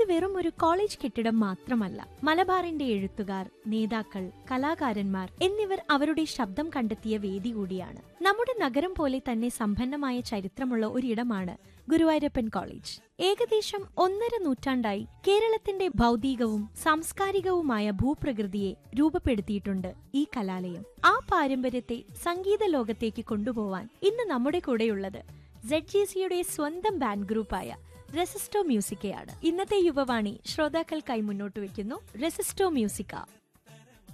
വെറും ഒരു കോളേജ് കെട്ടിടം മാത്രമല്ല മലബാറിന്റെ എഴുത്തുകാർ നേതാക്കൾ കലാകാരന്മാർ എന്നിവർ അവരുടെ ശബ്ദം കണ്ടെത്തിയ വേദി കൂടിയാണ് നമ്മുടെ നഗരം പോലെ തന്നെ സമ്പന്നമായ ചരിത്രമുള്ള ഒരിടമാണ് ഗുരുവായൂരപ്പൻ കോളേജ് ഏകദേശം ഒന്നര നൂറ്റാണ്ടായി കേരളത്തിന്റെ ഭൗതികവും സാംസ്കാരികവുമായ ഭൂപ്രകൃതിയെ രൂപപ്പെടുത്തിയിട്ടുണ്ട് ഈ കലാലയം ആ പാരമ്പര്യത്തെ സംഗീത ലോകത്തേക്ക് കൊണ്ടുപോവാൻ ഇന്ന് നമ്മുടെ കൂടെയുള്ളത് സെഡ് ജി സിയുടെ സ്വന്തം ബാൻഡ് ഗ്രൂപ്പായ റെസിസ്റ്റോ മ്യൂസിക്കയാണ് ഇന്നത്തെ യുവവാണി ശ്രോതാക്കൾക്കായി മുന്നോട്ട് വയ്ക്കുന്നു റെസിസ്റ്റോ മ്യൂസിക്ക